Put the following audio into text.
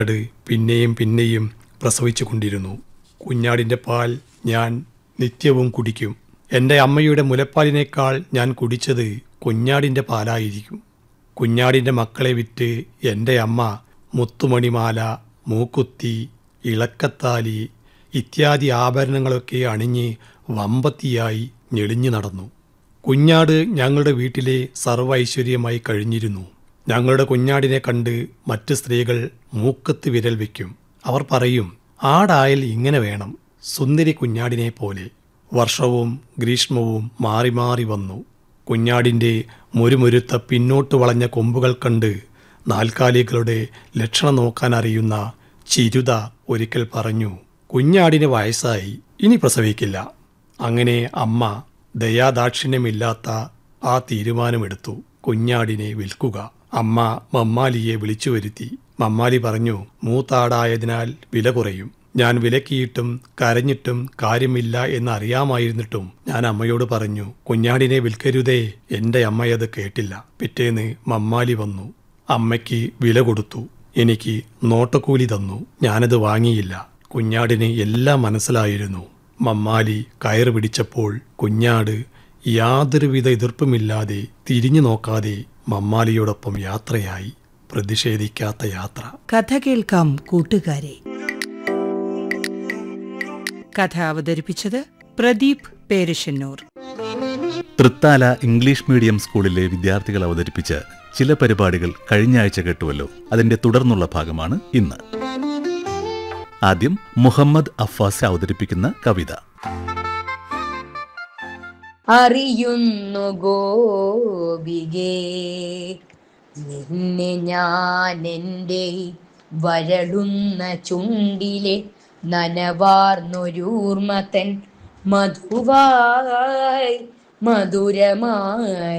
കുഞ്ഞാട് പിന്നെയും പിന്നെയും പ്രസവിച്ചു കൊണ്ടിരുന്നു കുഞ്ഞാടിൻ്റെ പാൽ ഞാൻ നിത്യവും കുടിക്കും എൻ്റെ അമ്മയുടെ മുലപ്പാലിനേക്കാൾ ഞാൻ കുടിച്ചത് കുഞ്ഞാടിൻ്റെ പാലായിരിക്കും കുഞ്ഞാടിൻ്റെ മക്കളെ വിറ്റ് എൻ്റെ അമ്മ മുത്തുമണിമാല മൂക്കുത്തി ഇളക്കത്താലി ഇത്യാദി ആഭരണങ്ങളൊക്കെ അണിഞ്ഞ് വമ്പത്തിയായി ഞെളിഞ്ഞു നടന്നു കുഞ്ഞാട് ഞങ്ങളുടെ വീട്ടിലെ സർവ്വ ഐശ്വര്യമായി കഴിഞ്ഞിരുന്നു ഞങ്ങളുടെ കുഞ്ഞാടിനെ കണ്ട് മറ്റ് സ്ത്രീകൾ മൂക്കത്ത് വിരൽ വയ്ക്കും അവർ പറയും ആടായാൽ ഇങ്ങനെ വേണം സുന്ദരി കുഞ്ഞാടിനെ പോലെ വർഷവും ഗ്രീഷ്മവും മാറി മാറി വന്നു കുഞ്ഞാടിൻ്റെ മുരുമുരുത്ത പിന്നോട്ട് വളഞ്ഞ കൊമ്പുകൾ കണ്ട് നാൽക്കാലികളുടെ ലക്ഷണം നോക്കാൻ അറിയുന്ന ചിരുത ഒരിക്കൽ പറഞ്ഞു കുഞ്ഞാടിന് വയസ്സായി ഇനി പ്രസവിക്കില്ല അങ്ങനെ അമ്മ ദയാദാക്ഷിണ്യമില്ലാത്ത ആ തീരുമാനമെടുത്തു കുഞ്ഞാടിനെ വിൽക്കുക അമ്മ മമ്മാലിയെ വിളിച്ചു വരുത്തി മമ്മാലി പറഞ്ഞു മൂത്താടായതിനാൽ വില കുറയും ഞാൻ വിലക്കിയിട്ടും കരഞ്ഞിട്ടും കാര്യമില്ല എന്നറിയാമായിരുന്നിട്ടും ഞാൻ അമ്മയോട് പറഞ്ഞു കുഞ്ഞാടിനെ വിൽക്കരുതേ എൻ്റെ അമ്മയത് കേട്ടില്ല പിറ്റേന്ന് മമ്മാലി വന്നു അമ്മയ്ക്ക് വില കൊടുത്തു എനിക്ക് നോട്ടക്കൂലി തന്നു ഞാനത് വാങ്ങിയില്ല കുഞ്ഞാടിന് എല്ലാം മനസ്സിലായിരുന്നു മമ്മാലി കയറ് പിടിച്ചപ്പോൾ കുഞ്ഞാട് യാതൊരുവിധ എതിർപ്പുമില്ലാതെ തിരിഞ്ഞു നോക്കാതെ മമ്മാലിയോടൊപ്പം യാത്രയായി പ്രതിഷേധിക്കാത്ത യാത്ര കഥ കേൾക്കാം കൂട്ടുകാരെ കഥ അവതരിപ്പിച്ചത് പ്രദീപ് പേരശന്നൂർ തൃത്താല ഇംഗ്ലീഷ് മീഡിയം സ്കൂളിലെ വിദ്യാർത്ഥികൾ അവതരിപ്പിച്ച ചില പരിപാടികൾ കഴിഞ്ഞ ആഴ്ച കേട്ടുവല്ലോ അതിന്റെ തുടർന്നുള്ള ഭാഗമാണ് ഇന്ന് ആദ്യം മുഹമ്മദ് അഫാസ് അവതരിപ്പിക്കുന്ന കവിത അറിയുന്നു ഗോപികേ നിന്നെ ഞാൻ എൻ്റെ വരളുന്ന ചുണ്ടിലെ നനവാർന്നൊരൂർമതൻ മധുവായി മധുരമായി